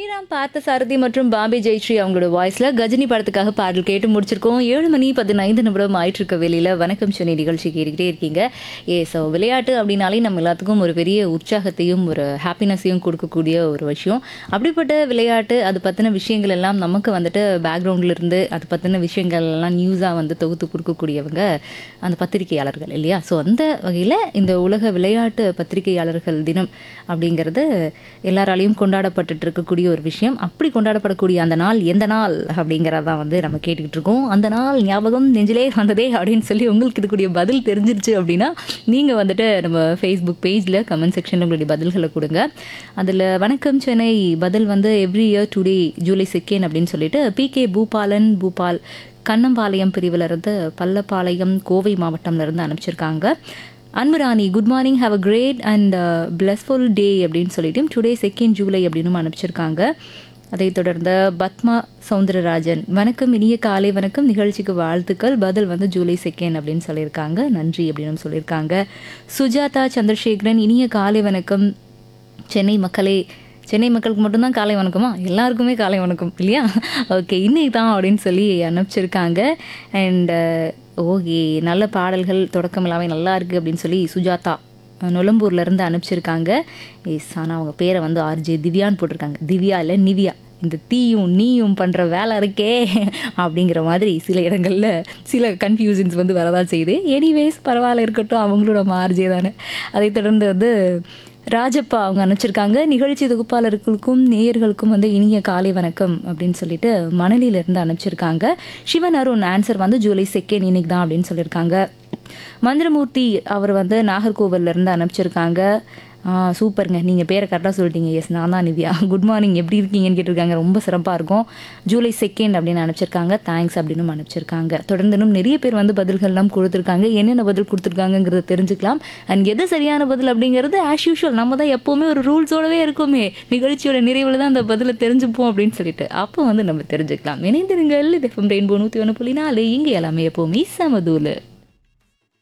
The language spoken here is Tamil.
ஸ்ரீராம் பார்த்த சாரதி மற்றும் பாம்பே ஜெயஸ்ரீ அவங்களோட வாய்ஸ்ல கஜினி படத்துக்காக பாடல் கேட்டு முடிச்சிருக்கோம் ஏழு மணி பதினைந்து நிமிடம் ஆயிட்டு இருக்க வேலையில வணக்கம் சென்னை நிகழ்ச்சி கேட்டுக்கிட்டே இருக்கீங்க ஏ ஸோ விளையாட்டு அப்படின்னாலே நம்ம எல்லாத்துக்கும் ஒரு பெரிய உற்சாகத்தையும் ஒரு ஹாப்பினஸையும் கொடுக்கக்கூடிய ஒரு விஷயம் அப்படிப்பட்ட விளையாட்டு அது பற்றின விஷயங்கள் எல்லாம் நமக்கு வந்துட்டு பேக்ரவுண்ட்ல இருந்து அது பற்றின விஷயங்கள் எல்லாம் நியூஸாக வந்து தொகுத்து கொடுக்கக்கூடியவங்க அந்த பத்திரிகையாளர்கள் இல்லையா ஸோ அந்த வகையில் இந்த உலக விளையாட்டு பத்திரிகையாளர்கள் தினம் அப்படிங்கிறது எல்லாராலையும் கொண்டாடப்பட்டுட்டு இருக்கக்கூடிய ஒரு விஷயம் அப்படி கொண்டாடப்படக்கூடிய அந்த நாள் எந்த நாள் அப்படிங்கிறதான் வந்து நம்ம கேட்டுக்கிட்டு இருக்கோம் அந்த நாள் ஞாபகம் நெஞ்சிலே வந்ததே அப்படின்னு சொல்லி உங்களுக்கு இருக்கக்கூடிய பதில் தெரிஞ்சிருச்சு அப்படின்னா நீங்கள் வந்துட்டு நம்ம ஃபேஸ்புக் பேஜில் கமெண்ட் செக்ஷனில் உங்களுடைய பதில்களை கொடுங்க அதில் வணக்கம் சென்னை பதில் வந்து every year today July second அப்படின்னு சொல்லிட்டு பி கே பூபாலன் பூபால் கண்ணம்பாளையம் பிரிவில் இருந்து பல்லப்பாளையம் கோவை மாவட்டம்ல இருந்து அனுப்பிச்சிருக்காங்க Anburani good morning have a great and blessful day அப்படின்னு சொல்லிட்டு டுடே செகண்ட் ஜூலை அப்படின்னு அனுப்பிச்சிருக்காங்க அதைத் தொடர்ந்து பத்மா சவுந்தரராஜன் வணக்கம் இனிய காலை வணக்கம் நிகழ்ச்சிக்கு வாழ்த்துக்கள் பதில் வந்து ஜூலை செகண்ட் அப்படின்னு சொல்லியிருக்காங்க நன்றி அப்படின்னு சொல்லியிருக்காங்க சுஜாதா சந்திரசேகரன் இனிய காலை வணக்கம் சென்னை மக்களே சென்னை மக்களுக்கு மட்டும்தான் காலை வணக்கமா எல்லாருக்குமே காலை வணக்கம் இல்லையா ஓகே இன்னைக்கு தான் அப்படின்னு சொல்லி அனுப்பிச்சிருக்காங்க அண்ட் ஓகே நல்ல பாடல்கள் தொடக்கம் எல்லாமே நல்லா இருக்குது அப்படின்னு சொல்லி சுஜாதா நொலம்பூர்ல இருந்து அனுப்பிச்சிருக்காங்க எஸ் ஆனால் அவங்க பேரை வந்து ஆர்ஜே திவ்யான்னு போட்டிருக்காங்க திவ்யா இல்லை நிவ்யா இந்த தீயும் நீயும் பண்ணுற வேலை இருக்கே அப்படிங்கிற மாதிரி சில இடங்களில் சில கன்ஃபியூஷன்ஸ் வந்து வரதான் செய்யுது எனிவேஸ் பரவாயில்ல இருக்கட்டும் அவங்களோட ஆர்ஜே தானே அதைத் தொடர்ந்து வந்து ராஜப்பா அவங்க அனுப்பிச்சிருக்காங்க நிகழ்ச்சி தொகுப்பாளர்களுக்கும் நேயர்களுக்கும் வந்து இனிய காலை வணக்கம் அப்படின்னு சொல்லிட்டு மணலியிலிருந்து அனுப்பிச்சிருக்காங்க சிவன் அருண் ஆன்சர் வந்து ஜூலை செகண்ட் இன்னைக்கு தான் அப்படின்னு சொல்லியிருக்காங்க மந்திரமூர்த்தி அவர் வந்து நாகர்கோவில்ல இருந்து அனுப்பிச்சிருக்காங்க ஆ சூப்பருங்க நீங்கள் பேரை கரெக்டாக சொல்லிட்டீங்க எஸ் நான் தான் நிவ்யா குட் மார்னிங் எப்படி இருக்கீங்கன்னு கேட்டிருக்காங்க ரொம்ப சிறப்பாக இருக்கும் ஜூலை செகண்ட் அப்படின்னு அனுப்பிச்சிருக்காங்க தேங்க்ஸ் அப்படின்னு அனுப்பிச்சிருக்காங்க தொடர்ந்து இன்னும் நிறைய பேர் வந்து பதில்கள்லாம் கொடுத்துருக்காங்க என்னென்ன பதில் கொடுத்துருக்காங்கங்கிறத தெரிஞ்சுக்கலாம் அண்ட் எது சரியான பதில் அப்படிங்கிறது ஆஸ் யூஷுவல் நம்ம தான் எப்போவுமே ஒரு ரூல்ஸோடவே இருக்குமே நிகழ்ச்சியோட நிறைவில் தான் அந்த பதிலை தெரிஞ்சுப்போம் அப்படின்னு சொல்லிட்டு அப்போ வந்து நம்ம தெரிஞ்சுக்கலாம் இணைந்திருங்கள் இது ரெயின்போ நூற்றி ஒன்று புள்ளி நாலு இங்கே எல்லாமே எப்போவுமே சமதூலு